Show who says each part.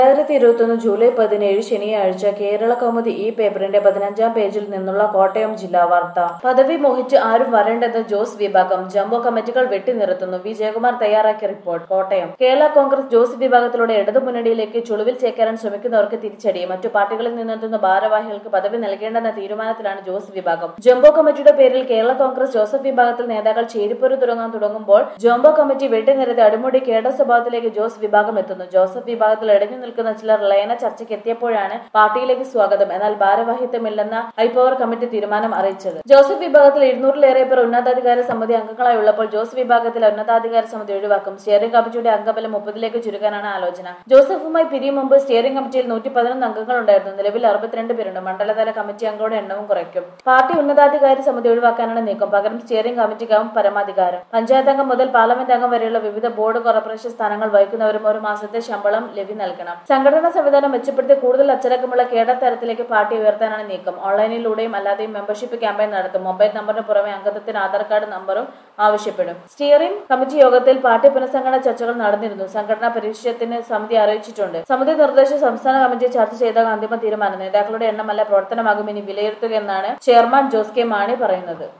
Speaker 1: രണ്ടായിരത്തി ഇരുപത്തൊന്ന് ജൂലൈ പതിനേഴ് ശനിയാഴ്ച കേരള കൗമുദി ഈ പേപ്പറിന്റെ പതിനഞ്ചാം പേജിൽ നിന്നുള്ള കോട്ടയം ജില്ലാ വാർത്ത പദവി മോഹിച്ച് ആരും വരേണ്ടെന്ന് ജോസ് വിഭാഗം ജംബോ കമ്മിറ്റികൾ വെട്ടിനിർത്തുന്നു വി ജയകുമാർ തയ്യാറാക്കിയ റിപ്പോർട്ട് കോട്ടയം കേരള കോൺഗ്രസ് ജോസ് വിഭാഗത്തിലൂടെ ഇടതു മുന്നണിയിലേക്ക് ചുളിവിൽ ചേക്കേറാൻ ശ്രമിക്കുന്നവർക്ക് തിരിച്ചടി മറ്റു പാർട്ടികളിൽ നിന്നെത്തുന്ന ഭാരവാഹികൾക്ക് പദവി നൽകേണ്ടെന്ന തീരുമാനത്തിലാണ് ജോസ് വിഭാഗം ജംബോ കമ്മിറ്റിയുടെ പേരിൽ കേരള കോൺഗ്രസ് ജോസഫ് വിഭാഗത്തിൽ നേതാക്കൾ ചേരിപ്പോര് തുടങ്ങാൻ തുടങ്ങുമ്പോൾ ജംബോ കമ്മിറ്റി വെട്ടിനിരത്തി അടിമുടി കേഡ സ്വഭാവത്തിലേക്ക് ജോസ് വിഭാഗം എത്തുന്നു ജോസഫ് വിഭാഗത്തിൽ ഇടഞ്ഞു നിൽക്കുന്ന ചിലർ ലയന ചർച്ചയ്ക്ക് എത്തിയപ്പോഴാണ് പാർട്ടിയിലേക്ക് സ്വാഗതം എന്നാൽ ഭാരവാഹിത്വമില്ലെന്ന ഹൈപ്പവർ കമ്മിറ്റി തീരുമാനം അറിയിച്ചത് ജോസഫ് വിഭാഗത്തിൽ ഇരുന്നൂറിലേറെ പേർ ഉന്നതാധികാര സമിതി അംഗങ്ങളായി ഉള്ളപ്പോൾ ജോസ് വിഭാഗത്തിലെ ഉന്നതാധികാര സമിതി ഒഴിവാക്കും സ്റ്റിയറിംഗ് കമ്മിറ്റിയുടെ അംഗബലം മുപ്പതിലേക്ക് ചുരുക്കാനാണ് ആലോചന ജോസഫുമായി പിരിയും മുമ്പ് സ്റ്റിയറിംഗ് കമ്മിറ്റിയിൽ നൂറ്റി പതിനൊന്ന് അംഗങ്ങൾ ഉണ്ടായിരുന്നു നിലവിൽ അറുപത്തിരണ്ട് പേരുണ്ട് മണ്ഡലതല കമ്മിറ്റി അംഗങ്ങളുടെ എണ്ണവും കുറയ്ക്കും പാർട്ടി ഉന്നതാധികാര സമിതി ഒഴിവാക്കാനാണ് നീക്കം പകരം സ്റ്റിയറിംഗ് കമ്മിറ്റിക്കാവും പരമാധികാരം പഞ്ചായത്ത് അംഗം മുതൽ പാർലമെന്റ് അംഗം വരെയുള്ള വിവിധ ബോർഡ് കോർപ്പറേഷൻ സ്ഥാനങ്ങൾ വഹിക്കുന്നവരും ഒരു മാസത്തെ ശമ്പളം ലഭ്യ നൽകണം സംഘടനാ സംവിധാനം മെച്ചപ്പെടുത്തി കൂടുതൽ അച്ചടക്കമുള്ള കേഡർ തരത്തിലേക്ക് പാർട്ടി ഉയർത്താനാണ് നീക്കം ഓൺലൈനിലൂടെയും അല്ലാതെയും മെമ്പർഷിപ്പ് ക്യാമ്പയിൻ നടത്തും മൊബൈൽ നമ്പറിന് പുറമെ അംഗത്വത്തിന് ആധാർ കാർഡ് നമ്പറും ആവശ്യപ്പെടും സ്റ്റിയറിംഗ് കമ്മിറ്റി യോഗത്തിൽ പാർട്ടി പുനഃസംഘടന ചർച്ചകൾ നടന്നിരുന്നു സംഘടനാ പരിശീലനത്തിന് സമിതി അറിയിച്ചിട്ടുണ്ട് സമിതി നിർദ്ദേശം സംസ്ഥാന കമ്മിറ്റി ചർച്ച ചെയ്ത അന്തിമ തീരുമാനം നേതാക്കളുടെ എണ്ണമല്ല പ്രവർത്തനമാകും ഇനി വിലയിരുത്തുക എന്നാണ് ചെയർമാൻ ജോസ് കെ മാണി പറയുന്നത്